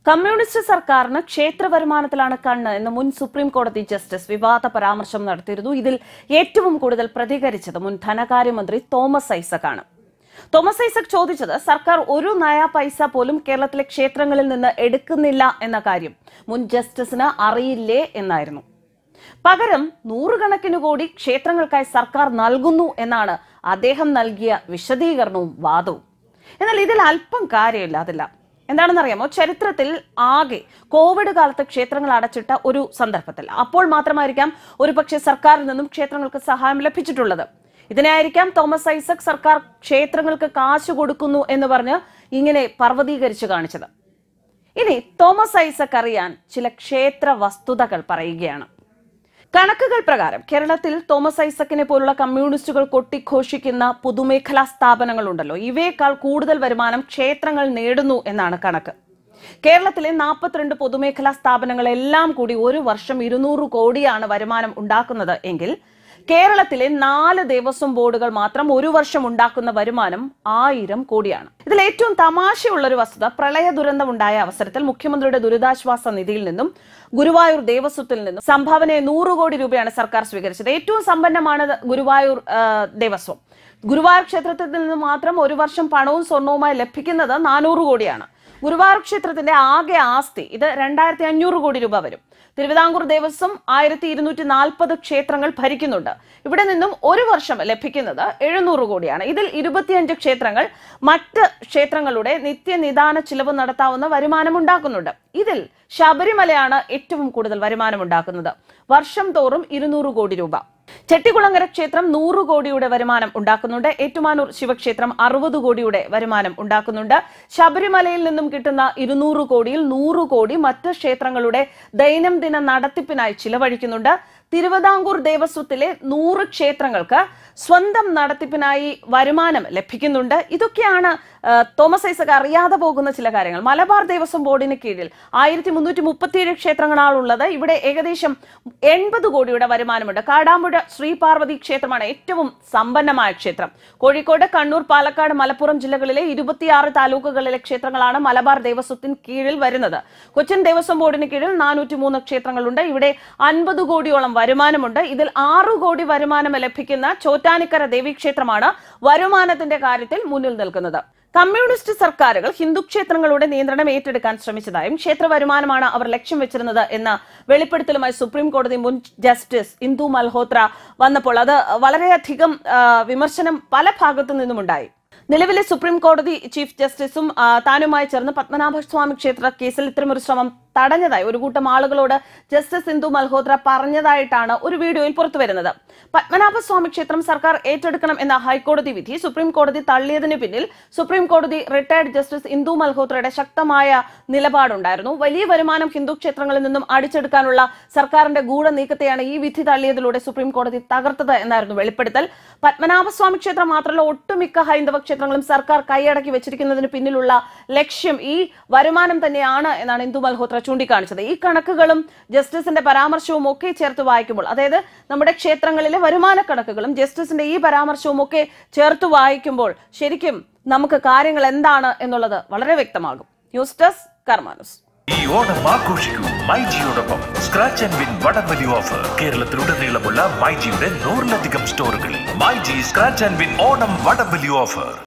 communist സർക്കാരിന് ക്ഷേത്ര വരുമാനത്തിലാണ് കണ്ണ് എന്ന് മുൻ സുപ്രീം കോടതി ജസ്റ്റിസ് വിവാദ പരാമർശം നടത്തിയിരുന്നു ഇതിൽ ഏറ്റവും കൂടുതൽ പ്രതികരിച്ചത് മുൻ ധനകാര്യമന്ത്രി തോമസ് ഐസക്കാണ് തോമസ് ഐസക് ചോദിച്ചത് സർക്കാർ ഒരു നയ പൈസ പോലും കേരളത്തിലെ ക്ഷേത്രങ്ങളിൽ നിന്ന് എടുക്കുന്നില്ല എന്ന കാര്യം മുൻ ജസ്റ്റിസിന് അറിയില്ലേ എന്നായിരുന്നു പകരം നൂറുകണക്കിന് കോടി ക്ഷേത്രങ്ങൾക്കായി സർക്കാർ നൽകുന്നു എന്നാണ് അദ്ദേഹം നൽകിയ വിശദീകരണവും വാദവും എന്നാൽ ഇതിൽ അല്പം കാര്യമില്ല അതില്ല എന്താണെന്നറിയാമോ ചരിത്രത്തിൽ ആകെ കോവിഡ് കാലത്ത് ക്ഷേത്രങ്ങൾ അടച്ചിട്ട ഒരു സന്ദർഭത്തിൽ അപ്പോൾ മാത്രമായിരിക്കാം ഒരു പക്ഷേ സർക്കാരിൽ നിന്നും ക്ഷേത്രങ്ങൾക്ക് സഹായം ലഭിച്ചിട്ടുള്ളത് ഇതിനായിരിക്കാം തോമസ് ഐസക് സർക്കാർ ക്ഷേത്രങ്ങൾക്ക് കാശ് കൊടുക്കുന്നു എന്ന് പറഞ്ഞ് ഇങ്ങനെ പർവ്വതീകരിച്ചു കാണിച്ചത് ഇനി തോമസ് ഐസക് അറിയാൻ ചില ക്ഷേത്ര വസ്തുതകൾ പറയുകയാണ് കണക്കുകൾ പ്രകാരം കേരളത്തിൽ തോമസ് ഐസക്കിനെ പോലുള്ള കമ്മ്യൂണിസ്റ്റുകൾ കൊട്ടിഘോഷിക്കുന്ന പൊതുമേഖലാ സ്ഥാപനങ്ങളുണ്ടല്ലോ ഇവയേക്കാൾ കൂടുതൽ വരുമാനം ക്ഷേത്രങ്ങൾ നേടുന്നു എന്നാണ് കണക്ക് കേരളത്തിലെ നാൽപ്പത്തിരണ്ട് പൊതുമേഖലാ സ്ഥാപനങ്ങളെല്ലാം കൂടി ഒരു വർഷം ഇരുന്നൂറ് കോടിയാണ് വരുമാനം ഉണ്ടാക്കുന്നത് എങ്കിൽ കേരളത്തിലെ നാല് ദേവസ്വം ബോർഡുകൾ മാത്രം ഒരു വർഷം ഉണ്ടാക്കുന്ന വരുമാനം ആയിരം കോടിയാണ് ഇതിൽ ഏറ്റവും തമാശയുള്ള ഒരു വസ്തുത പ്രളയ ദുരന്തമുണ്ടായ അവസരത്തിൽ മുഖ്യമന്ത്രിയുടെ ദുരിതാശ്വാസ നിധിയിൽ നിന്നും ഗുരുവായൂർ ദേവസ്വത്തിൽ നിന്നും സംഭാവനയെ നൂറ് കോടി രൂപയാണ് സർക്കാർ സ്വീകരിച്ചത് ഏറ്റവും സമ്പന്നമാണ് ഗുരുവായൂർ ആ, ദേവസ്വം ഗുരുവായൂർ ക്ഷേത്രത്തിൽ നിന്ന് മാത്രം ഒരു വർഷം പണവും സ്വർണവുമായി ലഭിക്കുന്നത് നാനൂറ് കോടിയാണ് ഗുരുവായൂർ ക്ഷേത്രത്തിന്റെ ആകെ ആസ്തി ഇത് രണ്ടായിരത്തി അഞ്ഞൂറ് കോടി രൂപ വരും തിരുവിതാംകൂർ ദേവസ്വം ആയിരത്തി ഇരുന്നൂറ്റി നാൽപ്പത് ക്ഷേത്രങ്ങൾ ഭരിക്കുന്നുണ്ട് ഇവിടെ നിന്നും ഒരു വർഷം ലഭിക്കുന്നത് എഴുന്നൂറ് കോടിയാണ് ഇതിൽ ഇരുപത്തിയഞ്ച് ക്ഷേത്രങ്ങൾ മറ്റ് ക്ഷേത്രങ്ങളുടെ നിത്യനിദാന ചിലവ് നടത്താവുന്ന വരുമാനം ഉണ്ടാക്കുന്നുണ്ട് ഇതിൽ ശബരിമലയാണ് ഏറ്റവും കൂടുതൽ വരുമാനം ഉണ്ടാക്കുന്നത് വർഷം തോറും ഇരുന്നൂറ് കോടി രൂപ ചെട്ടികുളങ്ങര ക്ഷേത്രം നൂറ് കോടിയുടെ വരുമാനം ഉണ്ടാക്കുന്നുണ്ട് ഏറ്റുമാനൂർ ശിവക്ഷേത്രം അറുപത് കോടിയുടെ വരുമാനം ഉണ്ടാക്കുന്നുണ്ട് ശബരിമലയിൽ നിന്നും കിട്ടുന്ന ഇരുന്നൂറ് കോടിയിൽ നൂറ് കോടി മറ്റ് ക്ഷേത്രങ്ങളുടെ ദൈനംദിന നടത്തിപ്പിനായി ചിലവഴിക്കുന്നുണ്ട് തിരുവിതാംകൂർ ദേവസ്വത്തിലെ നൂറ് ക്ഷേത്രങ്ങൾക്ക് സ്വന്തം നടത്തിപ്പിനായി വരുമാനം ലഭിക്കുന്നുണ്ട് ഇതൊക്കെയാണ് ആ, തോമസ് ഐസക് അറിയാതെ പോകുന്ന ചില കാര്യങ്ങൾ മലബാർ ദേവസ്വം ബോർഡിന് കീഴിൽ ആയിരത്തി മുന്നൂറ്റി മുപ്പത്തിയേഴ് ക്ഷേത്രങ്ങളാണുള്ളത് ഇവിടെ ഏകദേശം എൺപത് കോടിയുടെ വരുമാനമുണ്ട് കാടാമ്പുഴ ശ്രീ പാർവതി ക്ഷേത്രമാണ് ഏറ്റവും സമ്പന്നമായ ക്ഷേത്രം കോഴിക്കോട് കണ്ണൂർ പാലക്കാട് മലപ്പുറം ജില്ലകളിലെ ഇരുപത്തിയാറ് താലൂക്കുകളിലെ ക്ഷേത്രങ്ങളാണ് മലബാർ ദേവസ്വത്തിന് കീഴിൽ വരുന്നത് കൊച്ചിൻ ദേവസ്വം ബോർഡിന് കീഴിൽ നാനൂറ്റി മൂന്ന് ക്ഷേത്രങ്ങളുണ്ട് ഇവിടെ അൻപത് കോടിയോളം വരുമാനമുണ്ട് ഇതിൽ ആറു കോടി വരുമാനം ലഭിക്കുന്ന ചോറ്റാനിക്കര ദേവീക്ഷേത്രമാണ് വരുമാനത്തിന്റെ കാര്യത്തിൽ മുന്നിൽ നിൽക്കുന്നത് കമ്മ്യൂണിസ്റ്റ് സർക്കാരുകൾ ഹിന്ദു ക്ഷേത്രങ്ങളുടെ നിയന്ത്രണം ഏറ്റെടുക്കാൻ ശ്രമിച്ചതായും ക്ഷേത്ര വരുമാനമാണ് അവർ ലക്ഷ്യം വെച്ചിരുന്നത് എന്ന വെളിപ്പെടുത്തലുമായി സുപ്രീം കോടതി മുൻ ജസ്റ്റിസ് ഇന്ദു മൽഹോത്ര വന്നപ്പോൾ അത് വളരെയധികം ആ, വിമർശനം പല ഭാഗത്തു നിന്നുമുണ്ടായി നിലവിലെ സുപ്രീം കോടതി ചീഫ് ജസ്റ്റിസും ആ, താനുമായി ചേർന്ന് പത്മനാഭസ്വാമി ക്ഷേത്ര കേസിൽ ഇത്തരമൊരു ശ്രമം തടഞ്ഞതായി ഒരു കൂട്ടം ആളുകളോട് ജസ്റ്റിസ് ഇന്ദു മൽഹോത്ര പറഞ്ഞതായിട്ടാണ് ഒരു വീഡിയോയിൽ പുറത്തുവരുന്നത് പത്മനാഭസ്വാമി ക്ഷേത്രം സർക്കാർ ഏറ്റെടുക്കണം എന്ന ഹൈക്കോടതി വിധി സുപ്രീം കോടതി തള്ളിയതിന് പിന്നിൽ സുപ്രീം കോടതി റിട്ടയർഡ് ജസ്റ്റിസ് ഇന്ദു മൽഹോത്രയുടെ ശക്തമായ നിലപാടുണ്ടായിരുന്നു വലിയ വരുമാനം ഹിന്ദു ക്ഷേത്രങ്ങളിൽ നിന്നും അടിച്ചെടുക്കാനുള്ള സർക്കാരിന്റെ ഗൂഢ നീക്കത്തെയാണ് ഈ വിധി തള്ളിയതിലൂടെ സുപ്രീം കോടതി തകർത്തത് എന്നായിരുന്നു വെളിപ്പെടുത്തൽ പത്മനാഭസ്വാമി ക്ഷേത്രം മാത്രമല്ല ഒട്ടുമിക്ക ഹൈന്ദവ ക്ഷേത്രങ്ങളും സർക്കാർ കൈയടക്കി വെച്ചിരിക്കുന്നതിന് പിന്നിലുള്ള ലക്ഷ്യം ഈ വരുമാനം തന്നെയാണ് എന്നാണ് ഇന്ദു മൽഹോത്ര ചൂണ്ടിക്കാണിച്ചത് ഈ കണക്കുകളും ജസ്റ്റിസിന്റെ പരാമർശവും ഒക്കെ ചേർത്ത് വായിക്കുമ്പോൾ അതായത് നമ്മുടെ ക്ഷേത്രങ്ങളിലെ വരുമാന കണക്കുകളും ജസ്റ്റിസിന്റെ ഈ പരാമർശവും ഒക്കെ ചേർത്ത് വായിക്കുമ്പോൾ ശരിക്കും നമുക്ക് കാര്യങ്ങൾ എന്താണ് എന്നുള്ളത് വളരെ വ്യക്തമാകും ന്യൂസ് ഡെസ്ക് കർമാനുസ് ഈ ഓണം ആഘോഷിക്കൂ മൈജിയോടൊപ്പം സ്ക്രാച്ച് ആൻഡ് വിൻ വടംവലി ഓഫർ കേരളത്തിലുടനീളമുള്ള മൈജിയുടെ നൂറിലധികം സ്റ്റോറുകളിൽ myG scratch and win Onam വടംവലി ഓഫർ